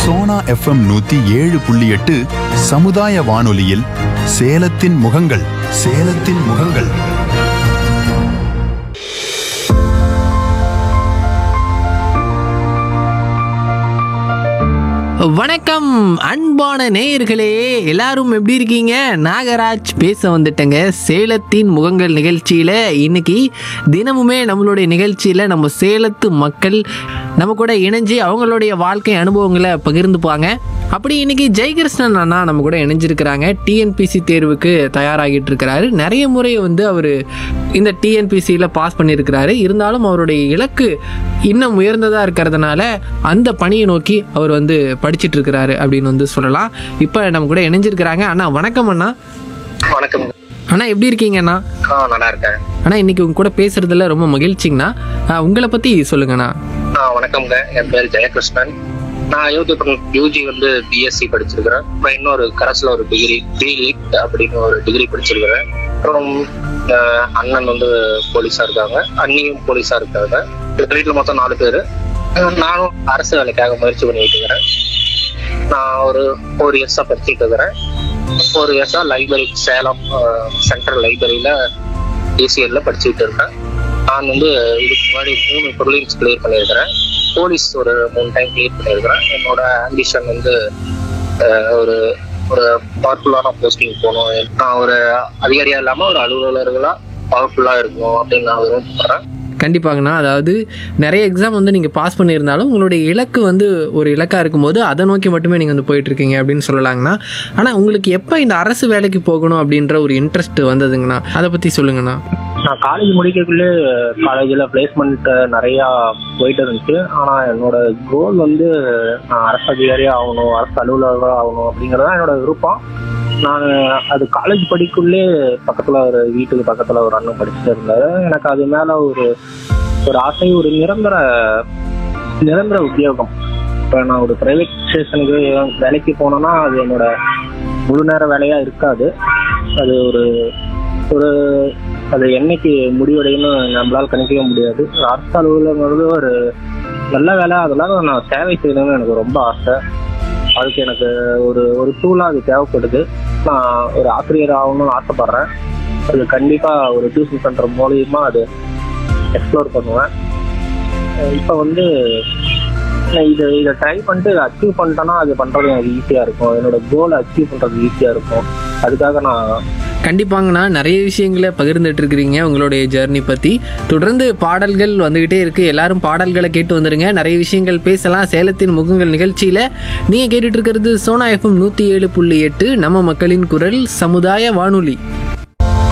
Sona FM நூத்தி ஏழு புள்ளி எட்டு சமுதாய வானொலியில் சேலத்தின் முகங்கள் சேலத்தின் முகங்கள் வணக்கம் அன்பான நேயர்களே எல்லாரும் எப்படி இருக்கீங்க நாகராஜ் பேச வந்துட்டேங்க சேலத்தின் முகங்கள் நிகழ்ச்சியில் இன்னைக்கு தினமுமே நம்மளுடைய நிகழ்ச்சியில் நம்ம சேலத்து மக்கள் நம்ம கூட இணைஞ்சு அவங்களுடைய வாழ்க்கை அனுபவங்களை பகிர்ந்துப்பாங்க அப்படி இன்னைக்கு ஜெயகிருஷ்ணன் அண்ணா நம்ம கூட இணைஞ்சிருக்கிறாங்க டிஎன்பிசி தேர்வுக்கு தயாராகிட்டு இருக்கிறாரு நிறைய முறை வந்து அவர் இந்த டிஎன்பிசியில் பாஸ் பண்ணியிருக்கிறாரு இருந்தாலும் அவருடைய இலக்கு இன்னும் உயர்ந்ததாக இருக்கிறதுனால அந்த பணியை நோக்கி அவர் வந்து படிச்சிட்டு இருக்கிறாரு அப்படின்னு வந்து சொல்லலாம் இப்போ நம்ம கூட இணைஞ்சிருக்கிறாங்க அண்ணா வணக்கம் அண்ணா வணக்கம் அண்ணா எப்படி இருக்கீங்க அண்ணா ஆ நல்லா இருக்கேன் அண்ணா இன்னைக்கு உங்க கூட பேசுறதுல ரொம்ப மகிழ்ச்சிங்கண்ணா ஆ, உங்களை பத்தி சொல்லுங்கண்ணா ஆ வணக்கம்ங்க என் பேர் ஜெயகிருஷ்ணன் நான் யூடியூப் யூஜி வந்து பிஎஸ்சி படிச்சிருக்கிறேன் அப்புறம் இன்னொரு கரஸ்ல ஒரு டிகிரி பிலிட் அப்படின்னு ஒரு டிகிரி படிச்சிருக்கிறேன் அப்புறம் ஆஹ், அண்ணன் வந்து போலீஸா இருக்காங்க அண்ணியும் போலீஸா இருக்காங்க எங்க வீட்டுல மொத்தம் நாலு பேர் நானும் அரசு வேலைக்காக முயற்சி பண்ணிட்டு இருக்கிறேன் நான் ஒரு ஃபோர் இயர்ஸா படிச்சுட்டு இருக்கிறேன் ஃபோர் இயர்ஸா லைப்ரரி சேலம் சென்ட்ரல் லைப்ரரியில ஏசிஎல்ல படிச்சுட்டு இருக்கேன் நான் வந்து இதுக்கு முன்னாடி மூணு ப்ரிலிம்ஸ் கிளியர் பண்ணியிருக்கிறேன் போலீஸ் ஒரு மூணு டைம் கிளியர் பண்ணியிருக்கிறேன் என்னோட ஆம்பிஷன் வந்து அஹ், ஒரு ஒரு பவர்ஃபுல்லான போஸ்டிங் போகணும் நான் ஒரு அதிகாரியா இல்லாம ஒரு அலுவலர்களா பவர்ஃபுல்லா இருக்கணும் அப்படின்னு நான் விரும்பப்படுறேன் கண்டிப்பாங்கண்ணா அதாவது நிறைய எக்ஸாம் வந்து நீங்கள் பாஸ் பண்ணியிருந்தாலும் உங்களுடைய இலக்கு வந்து ஒரு இலக்காக இருக்கும்போது அதை நோக்கி மட்டுமே நீங்கள் வந்து போயிட்டு இருக்கீங்க அப்படின்னு சொல்லலாங்கண்ணா ஆனால் உங்களுக்கு எப்போ இந்த அரசு வேலைக்கு போகணும் அப்படின்ற ஒரு இன்ட்ரெஸ்ட் வந்ததுங்கண்ணா அதை பற்றி சொல்லுங்கண்ணா நான் காலேஜ் முடிக்கக்குள்ளே காலேஜில் பிளேஸ்மெண்ட் நிறையா போயிட்டு இருந்துச்சு ஆனால் என்னோட கோல் வந்து நான் அரசு அதிகாரியாக ஆகணும் அரசு அலுவலராக ஆகணும் அப்படிங்கிறது தான் என்னோட விருப்பம் நான் அது காலேஜ் படிக்குள்ளே பக்கத்தில் ஒரு வீட்டுக்கு பக்கத்தில் ஒரு அண்ணன் படிச்சுட்டு இருந்தாரு எனக்கு அது மேலே ஒரு ஒரு ஆசை ஒரு நிரந்தர நிரந்தர உத்தியோகம் இப்போ நான் ஒரு பிரைவேட் ஸ்டேஷனுக்கு வேலைக்கு போனேன்னா அது என்னோட முழு நேர வேலையாக இருக்காது அது ஒரு ஒரு அது என்னைக்கு முடிவடையும்னு நம்மளால கணிக்கவே முடியாது ஒரு அரசு அலுவலங்கிறது ஒரு நல்ல வேலை அதெல்லாம் நான் சேவை செய்யணும்னு எனக்கு ரொம்ப ஆசை அதுக்கு எனக்கு ஒரு ஒரு டூலாக அது தேவைப்படுது நான் ஒரு ஆசிரியர் ஆகணும்னு ஆசைப்படுறேன் அது கண்டிப்பாக ஒரு டியூஷன் சென்டர் மூலியமா அது எக்ஸ்ப்ளோர் பண்ணுவேன் இப்போ வந்து நான் இதை இதை ட்ரை பண்ணிட்டு இதை அச்சீவ் பண்ணிட்டேன்னா அது பண்ணுறது எனக்கு ஈஸியாக இருக்கும் என்னோட கோலை அச்சீவ் பண்ணுறது ஈஸியாக இருக்கும் அதுக்காக நான் கண்டிப்பாங்கண்ணா நிறைய விஷயங்களை பகிர்ந்துட்டு இருக்கிறீங்க உங்களுடைய ஜேர்னி பற்றி தொடர்ந்து பாடல்கள் வந்துக்கிட்டே இருக்கு எல்லாரும் பாடல்களை கேட்டு வந்துருங்க நிறைய விஷயங்கள் பேசலாம் சேலத்தின் முகங்கள் நிகழ்ச்சியில் நீங்கள் கேட்டுட்டு இருக்கிறது சோனா எஃப்எம் நூற்றி ஏழு புள்ளி எட்டு நம்ம மக்களின் குரல் சமுதாய வானொலி